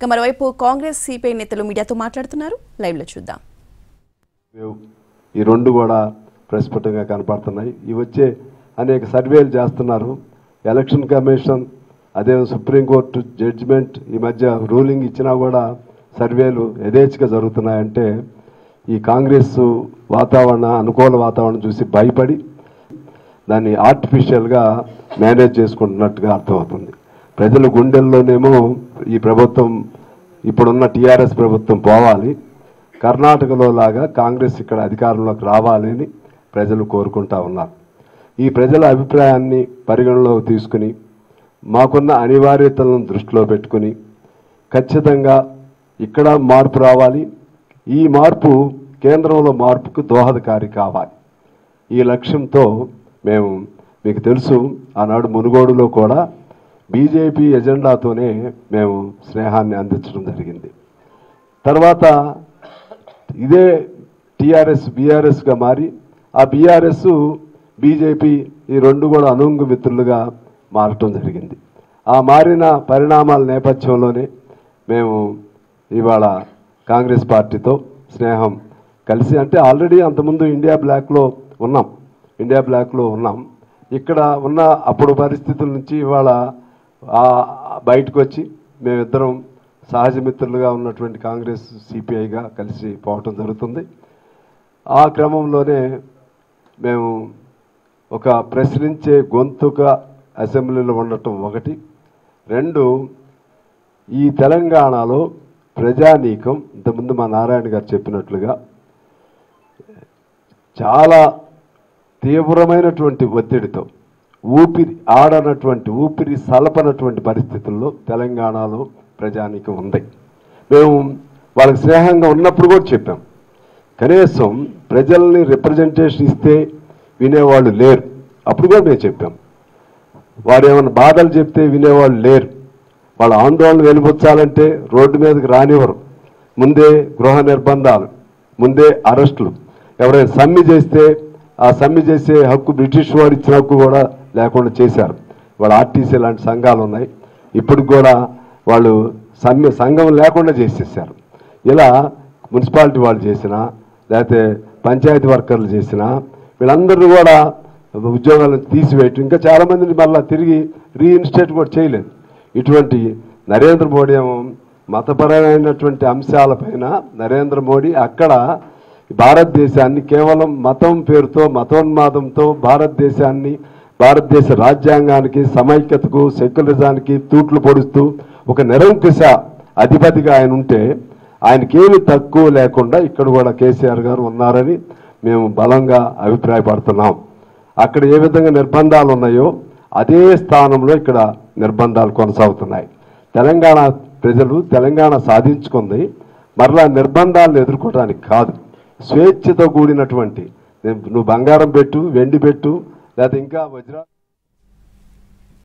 ఇక మరోవైపు కాంగ్రెస్ సిపిఐ నేతలు మీడియాతో మాట్లాడుతున్నారు లైవ్ లో చూద్దాం లేవు. ఈ రెండు కూడా ప్రస్ఫుటంగా కనపడుతున్నాయి ఇవి వచ్చే అనేక సర్వేలు చేస్తున్నారు ఎలక్షన్ కమిషన్ అదే సుప్రీంకోర్టు జడ్జిమెంట్ ఈ మధ్య రూలింగ్ ఇచ్చినా కూడా సర్వేలు యథేచ్ఛగా జరుగుతున్నాయంటే ఈ కాంగ్రెస్ వాతావరణ అనుకూల వాతావరణం చూసి భయపడి దాన్ని ఆర్టిఫిషియల్గా మేనేజ్ చేసుకుంటున్నట్టుగా అర్థమవుతుంది ప్రజల గుండెల్లోనేమో ఈ ప్రభుత్వం ఇప్పుడున్న టీఆర్ఎస్ ప్రభుత్వం పోవాలి కర్ణాటకలో లాగా కాంగ్రెస్ ఇక్కడ అధికారంలోకి రావాలని ప్రజలు కోరుకుంటా ఉన్నారు ఈ ప్రజల అభిప్రాయాన్ని పరిగణలోకి తీసుకుని మాకున్న అనివార్యతలను దృష్టిలో పెట్టుకుని ఖచ్చితంగా ఇక్కడ మార్పు రావాలి ఈ మార్పు కేంద్రంలో మార్పుకు దోహదకారి కావాలి ఈ లక్ష్యంతో మేము మీకు తెలుసు ఆనాడు మునుగోడులో కూడా బీజేపీ ఎజెండాతోనే మేము స్నేహాన్ని అందించడం జరిగింది తర్వాత ఇదే టీఆర్ఎస్ బీఆర్ఎస్గా మారి ఆ బీఆర్ఎస్ బీజేపీ ఈ రెండు కూడా అనుంగు మిత్రులుగా మారటం జరిగింది ఆ మారిన పరిణామాల నేపథ్యంలోనే మేము ఇవాళ కాంగ్రెస్ పార్టీతో స్నేహం కలిసి అంటే ఆల్రెడీ అంతకుముందు ఇండియా బ్లాక్లో ఉన్నాం ఇండియా బ్లాక్లో ఉన్నాం ఇక్కడ ఉన్న అప్పుడు పరిస్థితుల నుంచి ఇవాళ ఆ బయటకు వచ్చి మేమిద్దరం సహజ మిత్రులుగా ఉన్నటువంటి కాంగ్రెస్ సిపిఐగా కలిసి పోవటం జరుగుతుంది ఆ క్రమంలోనే మేము ఒక ప్రశ్నించే గొంతుక అసెంబ్లీలో ఉండటం ఒకటి రెండు ఈ తెలంగాణలో ప్రజానీకం ఇంతకుముందు మా నారాయణ గారు చెప్పినట్లుగా చాలా తీవ్రమైనటువంటి ఒత్తిడితో ఊపిరి ఆడనటువంటి ఊపిరి సలపనటువంటి పరిస్థితుల్లో తెలంగాణలో ప్రజానీకం ఉంది మేము వాళ్ళకి స్నేహంగా ఉన్నప్పుడు కూడా చెప్పాం కనీసం ప్రజల్ని రిప్రజెంటేషన్ ఇస్తే వినేవాళ్ళు లేరు అప్పుడు కూడా మేము చెప్పాం వారు ఏమైనా బాధలు చెప్తే వినేవాళ్ళు లేరు వాళ్ళ ఆందోళన వెలిబుచ్చాలంటే రోడ్డు మీదకి రానివ్వరు ముందే గృహ నిర్బంధాలు ముందే అరెస్టులు ఎవరైనా సమ్మె చేస్తే ఆ సమ్మె చేసే హక్కు బ్రిటిష్ వారు ఇచ్చిన హక్కు కూడా లేకుండా చేశారు వాళ్ళ ఆర్టీసీ లాంటి సంఘాలు ఉన్నాయి ఇప్పుడు కూడా వాళ్ళు సమ్మె సంఘం లేకుండా చేసేసారు ఇలా మున్సిపాలిటీ వాళ్ళు చేసినా లేకపోతే పంచాయతీ వర్కర్లు చేసినా వీళ్ళందరూ కూడా ఉద్యోగాలను తీసివేయటం ఇంకా చాలామందిని మళ్ళీ తిరిగి రీఇన్స్టేట్ కూడా చేయలేదు ఇటువంటి నరేంద్ర మోడీ ఏమో మతపరమైనటువంటి అంశాలపైన నరేంద్ర మోడీ అక్కడ భారతదేశాన్ని కేవలం మతం పేరుతో మతోన్మాదంతో భారతదేశాన్ని భారతదేశ రాజ్యాంగానికి సమైక్యతకు సెక్యులరిజానికి తూట్లు పొడుస్తూ ఒక నిరంకుశ అధిపతిగా ఆయన ఉంటే ఆయనకేమి తక్కువ లేకుండా ఇక్కడ కూడా కేసీఆర్ గారు ఉన్నారని మేము బలంగా అభిప్రాయపడుతున్నాం అక్కడ ఏ విధంగా నిర్బంధాలు ఉన్నాయో అదే స్థానంలో ఇక్కడ నిర్బంధాలు కొనసాగుతున్నాయి తెలంగాణ ప్రజలు తెలంగాణ సాధించుకుంది మరలా నిర్బంధాలను ఎదుర్కోవడానికి కాదు స్వేచ్ఛతో కూడినటువంటి నువ్వు బంగారం పెట్టు వెండి పెట్టు లేకపోతే ఇంకా వజ్ర